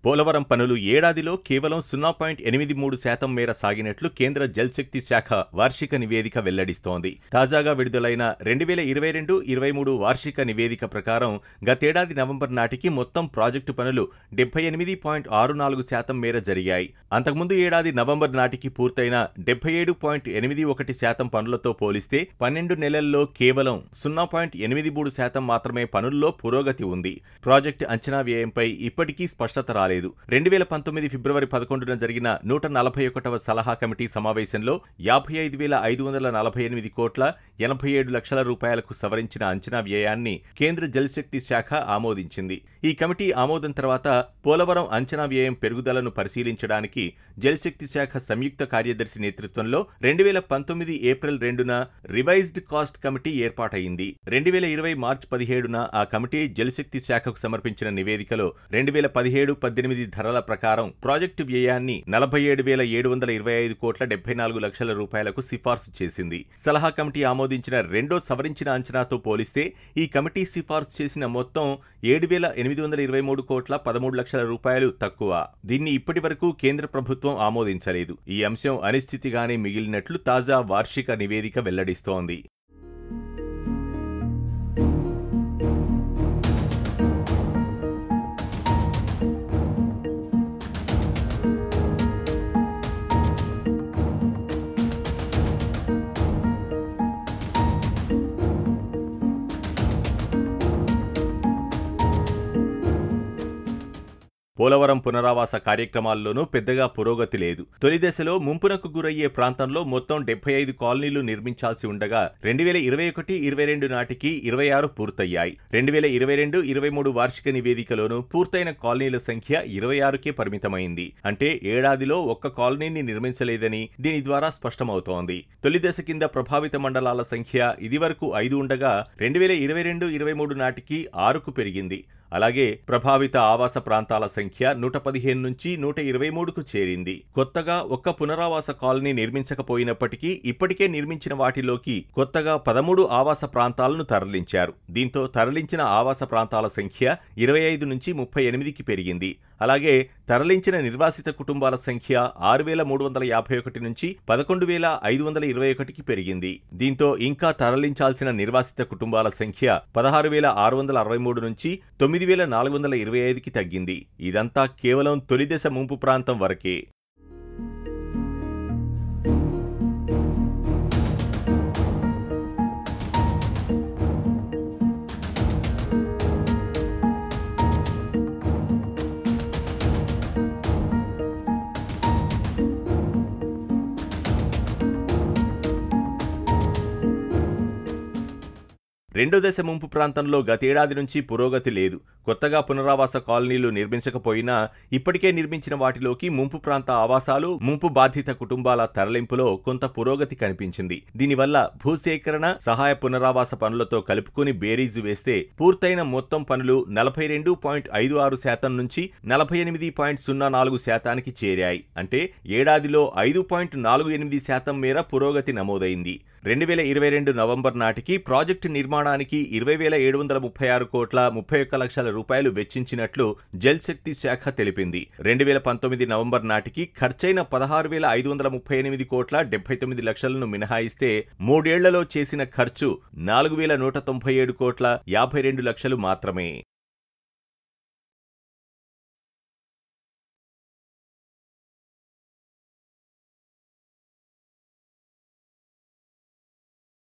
పోలవరం పనులు ఏడాదిలో కేవలం సున్నా పాయింట్ ఎనిమిది మూడు శాతం మేర సాగినట్లు కేంద్ర జల్శక్తి శాఖ వార్షిక నివేదిక వెల్లడిస్తోంది తాజాగా విడుదలైన రెండు వేల ఇరవై రెండు ఇరవై మూడు వార్షిక నివేదిక ప్రకారం గతేడాది నవంబర్ నాటికి మొత్తం ప్రాజెక్టు పనులు డెబ్బై ఎనిమిది పాయింట్ ఆరు నాలుగు శాతం మేర జరిగాయి అంతకుముందు ఏడాది నవంబర్ నాటికి పూర్తయిన డెబ్బై ఏడు పాయింట్ ఎనిమిది ఒకటి శాతం పనులతో పోలిస్తే పన్నెండు నెలల్లో కేవలం సున్నా పాయింట్ ఎనిమిది మూడు శాతం మాత్రమే పనుల్లో పురోగతి ఉంది ప్రాజెక్టు అంచనా వ్యయంపై ఇప్పటికీ స్పష్టత రాలేదు రెండు వేల పంతొమ్మిది ఫిబ్రవరి పదకొండున జరిగిన నూట నలభై ఒకటవ సలహా కమిటీ సమావేశంలో యాభై ఐదు వేల ఐదు వందల నలభై ఎనిమిది కోట్ల ఎనభై ఏడు లక్షల రూపాయలకు సవరించిన అంచనా వ్యయాన్ని కేంద్ర జలశక్తి శాఖ ఆమోదించింది ఈ కమిటీ ఆమోదం తర్వాత పోలవరం అంచనా వ్యయం పెరుగుదలను పరిశీలించడానికి జలశక్తి శాఖ సంయుక్త కార్యదర్శి నేతృత్వంలో రెండు వేల పంతొమ్మిది ఏప్రిల్ రెండున రివైజ్డ్ కాస్ట్ కమిటీ ఏర్పాటైంది రెండు వేల ఇరవై మార్చి పదిహేడున ఆ కమిటీ జలశక్తి శాఖకు సమర్పించిన నివేదికలో రెండు వేల పదిహేడు పద్దెనిమిది ధరల ప్రకారం ప్రాజెక్టు వ్యయాన్ని నలభై ఏడు వేల ఏడు వందల ఇరవై ఐదు కోట్ల డెబ్బై నాలుగు లక్షల రూపాయలకు సిఫార్సు చేసింది సలహా కమిటీ ఆమోదించిన రెండో సవరించిన అంచనాతో పోలిస్తే ఈ కమిటీ సిఫార్సు చేసిన మొత్తం ఏడు వేల ఎనిమిది వందల ఇరవై మూడు కోట్ల పదమూడు లక్షల రూపాయలు తక్కువ దీన్ని ఇప్పటి వరకు కేంద్ర ప్రభుత్వం ఆమోదించలేదు ఈ అంశం అనిశ్చితిగానే మిగిలినట్లు తాజా వార్షిక నివేదిక వెల్లడిస్తోంది పోలవరం పునరావాస కార్యక్రమాల్లోనూ పెద్దగా పురోగతి లేదు తొలి దశలో ముంపునకు గురయ్యే ప్రాంతంలో మొత్తం డెబ్బై ఐదు కాలనీలు నిర్మించాల్సి ఉండగా రెండు వేల ఇరవై ఒకటి ఇరవై రెండు నాటికి ఇరవై ఆరు పూర్తయ్యాయి రెండు వేల ఇరవై రెండు ఇరవై మూడు వార్షిక నివేదికలోనూ పూర్తయిన కాలనీల సంఖ్య ఇరవై ఆరుకే పరిమితమైంది అంటే ఏడాదిలో ఒక్క కాలనీని నిర్మించలేదని దీని ద్వారా స్పష్టమవుతోంది తొలి దశ కింద ప్రభావిత మండలాల సంఖ్య ఇదివరకు ఐదు ఉండగా రెండు వేల ఇరవై రెండు ఇరవై మూడు నాటికి ఆరుకు పెరిగింది అలాగే ప్రభావిత ఆవాస ప్రాంతాల సంఖ్య నూట పదిహేను నుంచి నూట ఇరవై మూడుకు చేరింది కొత్తగా ఒక్క పునరావాస కాలనీ నిర్మించకపోయినప్పటికీ ఇప్పటికే నిర్మించిన వాటిలోకి కొత్తగా పదమూడు ఆవాస ప్రాంతాలను తరలించారు దీంతో తరలించిన ఆవాస ప్రాంతాల సంఖ్య ఇరవై ఐదు నుంచి ముప్పై ఎనిమిదికి పెరిగింది అలాగే తరలించిన నిర్వాసిత కుటుంబాల సంఖ్య ఆరు వేల మూడు వందల యాభై ఒకటి నుంచి పదకొండు వేల ఐదు వందల ఇరవై ఒకటికి పెరిగింది దీంతో ఇంకా తరలించాల్సిన నిర్వాసిత కుటుంబాల సంఖ్య పదహారు వేల ఆరు వందల అరవై మూడు నుంచి తొమ్మిది వేల నాలుగు వందల ఇరవై ఐదుకి తగ్గింది ఇదంతా కేవలం తొలిదశ ముంపు ప్రాంతం వరకే రెండో దశ ముంపు ప్రాంతంలో గతేడాది నుంచి పురోగతి లేదు కొత్తగా పునరావాస కాలనీలు నిర్మించకపోయినా ఇప్పటికే నిర్మించిన వాటిలోకి ముంపు ప్రాంత ఆవాసాలు ముంపు బాధిత కుటుంబాల తరలింపులో కొంత పురోగతి కనిపించింది దీనివల్ల భూసేకరణ సహాయ పునరావాస పనులతో కలుపుకుని బేరీజు వేస్తే పూర్తయిన మొత్తం పనులు నలభై రెండు పాయింట్ ఐదు ఆరు శాతం నుంచి నలభై ఎనిమిది పాయింట్ సున్నా నాలుగు శాతానికి చేరాయి అంటే ఏడాదిలో ఐదు పాయింట్ నాలుగు ఎనిమిది శాతం మేర పురోగతి నమోదైంది రెండు వేల ఇరవై రెండు నవంబర్ నాటికి ప్రాజెక్టు నిర్మాణానికి ఇరవై వేల ఏడు వందల ముప్పై ఆరు కోట్ల ముప్పై ఒక్క లక్షల రూపాయలు వెచ్చించినట్లు జల్ శక్తి శాఖ తెలిపింది రెండు వేల పంతొమ్మిది నవంబర్ నాటికి ఖర్చైన పదహారు వేల ఐదు వందల ముప్పై ఎనిమిది కోట్ల డెబ్బై తొమ్మిది లక్షలను మినహాయిస్తే మూడేళ్లలో చేసిన ఖర్చు నాలుగు వేల నూట తొంభై ఏడు కోట్ల యాభై రెండు లక్షలు మాత్రమే